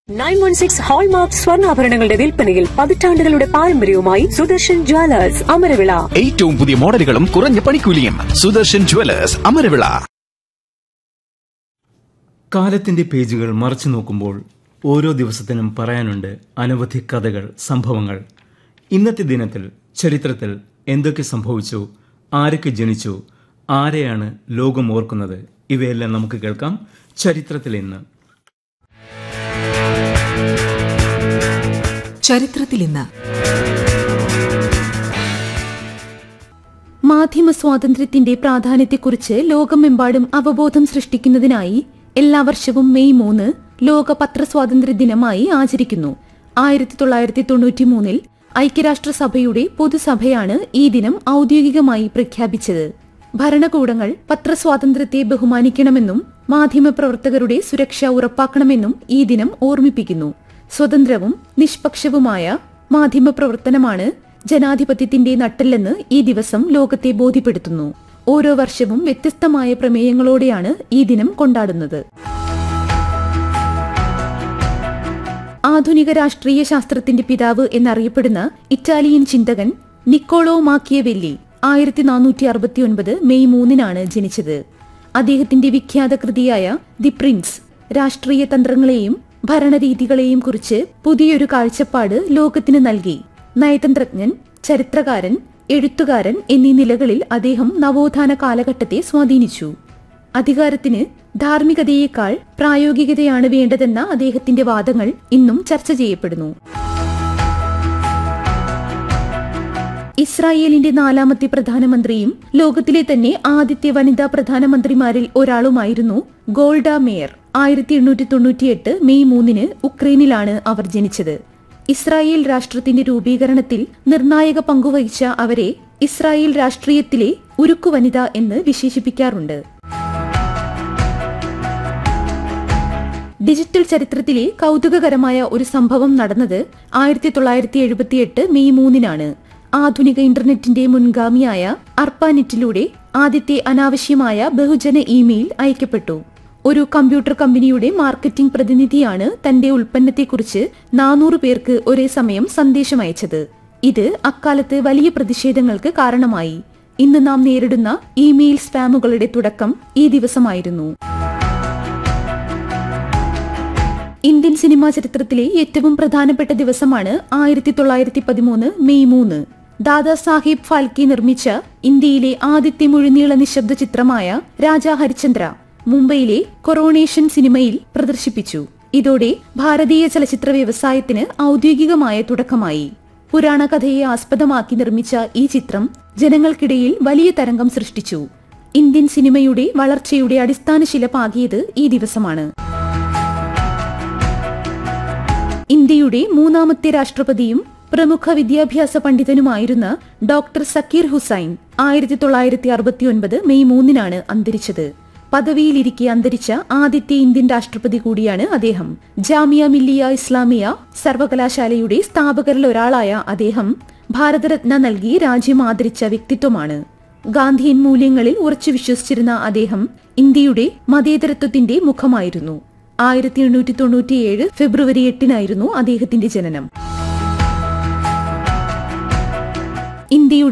nine one six hallmark സ്വർണ്ണാഭരണങ്ങളുടെ വിൽപ്പനയിൽ പതിറ്റാണ്ടുകളുടെ പാരമ്പര്യവുമായി സുദർശൻ ജ്വല്ലേഴ്സ് അമരവിള ഏറ്റവും പുതിയ മോഡലുകളും കുറഞ്ഞ പണിക്കൂലിയും സുദർശൻ ജുവലേഴ്സ് അമരവിള കാലത്തിന്റെ പേജുകൾ മറച്ചു നോക്കുമ്പോൾ ഓരോ ദിവസത്തിനും പറയാനുണ്ട് അനവധി കഥകൾ സംഭവങ്ങൾ ഇന്നത്തെ ദിനത്തിൽ ചരിത്രത്തിൽ എന്തൊക്കെ സംഭവിച്ചു ആരൊക്കെ ജനിച്ചു ആരെയാണ് ലോകം ഓർക്കുന്നത് ഇവയെല്ലാം നമുക്ക് കേൾക്കാം ചരിത്രത്തിൽ ഇന്ന് ചരിത്രത്തിൽ ഇന്ന് മാധ്യമ സ്വാതന്ത്ര്യത്തിന്റെ പ്രാധാന്യത്തെക്കുറിച്ച് ലോകമെമ്പാടും അവബോധം സൃഷ്ടിക്കുന്നതിനായി എല്ലാ വർഷവും മെയ് മൂന്ന് ലോക പത്രസ്വാതന്ത്ര്യ ദിനമായി ആചരിക്കുന്നു ആയിരത്തി തൊള്ളായിരത്തി തൊണ്ണൂറ്റി മൂന്നിൽ ഐക്യരാഷ്ട്രസഭയുടെ പൊതുസഭയാണ് ഈ ദിനം ഔദ്യോഗികമായി പ്രഖ്യാപിച്ചത് ഭരണകൂടങ്ങൾ പത്രസ്വാതന്ത്ര്യത്തെ ബഹുമാനിക്കണമെന്നും മാധ്യമപ്രവർത്തകരുടെ സുരക്ഷ ഉറപ്പാക്കണമെന്നും ഈ ദിനം ഓർമ്മിപ്പിക്കുന്നു സ്വതന്ത്രവും നിഷ്പക്ഷവുമായ മാധ്യമപ്രവർത്തനമാണ് ജനാധിപത്യത്തിന്റെ നട്ടെല്ലെന്ന് ഈ ദിവസം ലോകത്തെ ബോധ്യപ്പെടുത്തുന്നു ഓരോ വർഷവും വ്യത്യസ്തമായ പ്രമേയങ്ങളോടെയാണ് ഈ ദിനം കൊണ്ടാടുന്നത് ആധുനിക രാഷ്ട്രീയ ശാസ്ത്രത്തിന്റെ പിതാവ് എന്നറിയപ്പെടുന്ന ഇറ്റാലിയൻ ചിന്തകൻ നിക്കോളോ മാക്കിയവെല്ലി ആയിരത്തി നാനൂറ്റി അറുപത്തിയൊൻപത് മെയ് മൂന്നിനാണ് ജനിച്ചത് അദ്ദേഹത്തിന്റെ വിഖ്യാത കൃതിയായ ദി പ്രിൻസ് രാഷ്ട്രീയ തന്ത്രങ്ങളെയും ഭരണരീതികളെയും കുറിച്ച് പുതിയൊരു കാഴ്ചപ്പാട് ലോകത്തിന് നൽകി നയതന്ത്രജ്ഞൻ ചരിത്രകാരൻ എഴുത്തുകാരൻ എന്നീ നിലകളിൽ അദ്ദേഹം നവോത്ഥാന കാലഘട്ടത്തെ സ്വാധീനിച്ചു അധികാരത്തിന് ധാർമ്മികതയേക്കാൾ പ്രായോഗികതയാണ് വേണ്ടതെന്ന അദ്ദേഹത്തിന്റെ വാദങ്ങൾ ഇന്നും ചർച്ച ചെയ്യപ്പെടുന്നു ഇസ്രായേലിന്റെ നാലാമത്തെ പ്രധാനമന്ത്രിയും ലോകത്തിലെ തന്നെ ആദ്യത്തെ വനിതാ പ്രധാനമന്ത്രിമാരിൽ ഒരാളുമായിരുന്നു ഗോൾഡ മേയർ ആയിരത്തി എണ്ണൂറ്റി തൊണ്ണൂറ്റിയെട്ട് മെയ് മൂന്നിന് ഉക്രൈനിലാണ് അവർ ജനിച്ചത് ഇസ്രായേൽ രാഷ്ട്രത്തിന്റെ രൂപീകരണത്തിൽ നിർണായക പങ്കുവഹിച്ച അവരെ ഇസ്രായേൽ രാഷ്ട്രീയത്തിലെ ഉരുക്കു വനിത എന്ന് വിശേഷിപ്പിക്കാറുണ്ട് ഡിജിറ്റൽ ചരിത്രത്തിലെ കൗതുകകരമായ ഒരു സംഭവം നടന്നത് ആയിരത്തി തൊള്ളായിരത്തി എഴുപത്തിയെട്ട് മെയ് മൂന്നിനാണ് ആധുനിക ഇന്റർനെറ്റിന്റെ മുൻഗാമിയായ അർപ്പാനെറ്റിലൂടെ ആദ്യത്തെ അനാവശ്യമായ ബഹുജന ഇമെയിൽ അയക്കപ്പെട്ടു ഒരു കമ്പ്യൂട്ടർ കമ്പനിയുടെ മാർക്കറ്റിംഗ് പ്രതിനിധിയാണ് തന്റെ ഉൽപ്പന്നത്തെക്കുറിച്ച് നാനൂറ് പേർക്ക് ഒരേ സമയം സന്ദേശം അയച്ചത് ഇത് അക്കാലത്ത് വലിയ പ്രതിഷേധങ്ങൾക്ക് കാരണമായി ഇന്ന് നാം നേരിടുന്ന ഇമെയിൽ സ്പാമുകളുടെ തുടക്കം ഈ ദിവസമായിരുന്നു ഇന്ത്യൻ സിനിമാ ചരിത്രത്തിലെ ഏറ്റവും പ്രധാനപ്പെട്ട ദിവസമാണ് ആയിരത്തി തൊള്ളായിരത്തി പതിമൂന്ന് മെയ് മൂന്ന് ദാദാ സാഹിബ് ഫാൽക്കെ നിർമ്മിച്ച ഇന്ത്യയിലെ ആദ്യത്തെ മുഴുനീള നിശബ്ദ ചിത്രമായ രാജാ ഹരിചന്ദ്ര മുംബൈയിലെ കൊറോണേഷൻ സിനിമയിൽ പ്രദർശിപ്പിച്ചു ഇതോടെ ഭാരതീയ ചലച്ചിത്ര വ്യവസായത്തിന് ഔദ്യോഗികമായ തുടക്കമായി പുരാണ കഥയെ ആസ്പദമാക്കി നിർമ്മിച്ച ഈ ചിത്രം ജനങ്ങൾക്കിടയിൽ വലിയ തരംഗം സൃഷ്ടിച്ചു ഇന്ത്യൻ സിനിമയുടെ വളർച്ചയുടെ അടിസ്ഥാന ശില പാകിയത് ഈ ദിവസമാണ് ഇന്ത്യയുടെ മൂന്നാമത്തെ രാഷ്ട്രപതിയും പ്രമുഖ വിദ്യാഭ്യാസ പണ്ഡിതനുമായിരുന്ന ഡോക്ടർ സക്കീർ ഹുസൈൻ ആയിരത്തി തൊള്ളായിരത്തി അറുപത്തിയൊൻപത് മെയ് മൂന്നിനാണ് അന്തരിച്ചത് പദവിയിലിരിക്കെ അന്തരിച്ച ആദ്യത്തെ ഇന്ത്യൻ രാഷ്ട്രപതി കൂടിയാണ് അദ്ദേഹം ജാമിയ മില്ലിയ ഇസ്ലാമിയ സർവകലാശാലയുടെ സ്ഥാപകരിൽ ഒരാളായ അദ്ദേഹം ഭാരതരത്ന നൽകി രാജ്യം ആദരിച്ച വ്യക്തിത്വമാണ് ഗാന്ധിയൻ മൂല്യങ്ങളിൽ ഉറച്ചു വിശ്വസിച്ചിരുന്ന അദ്ദേഹം ഇന്ത്യയുടെ മതേതരത്വത്തിന്റെ മുഖമായിരുന്നു ആയിരത്തി എണ്ണൂറ്റി തൊണ്ണൂറ്റിയേഴ് ഫെബ്രുവരി എട്ടിനായിരുന്നു അദ്ദേഹത്തിന്റെ ജനനം ഇന്ത്യയുടെ